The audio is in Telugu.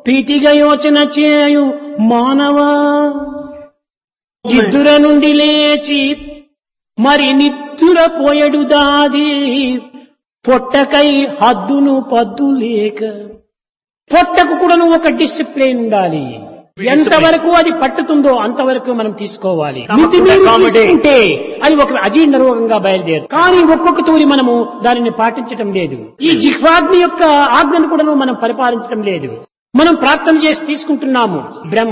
ప్రీతిగా యోచన చేయు మానవా నిద్ర నుండి లేచి మరి నిద్ర పోయడు దాది పొట్టకై హద్దును పద్దు లేక పొట్టకు కూడా నువ్వు ఒక డిసిప్లిన్ ఉండాలి ఎంతవరకు అది పట్టుతుందో అంతవరకు మనం తీసుకోవాలి Come up to మితిమీరి accommodate. తీసుకుంటే అది ఒక అజీర్ణ రోగంగా బయలుదేరు కానీ ఒక్కొక్క తూరి మనము దానిని పాటించటం లేదు ఈ జిహ్వాగ్ని యొక్క ఆజ్ఞను కూడా మనం పరిపాలించడం లేదు మనం ప్రార్థన చేసి తీసుకుంటున్నాము బ్రహ్మ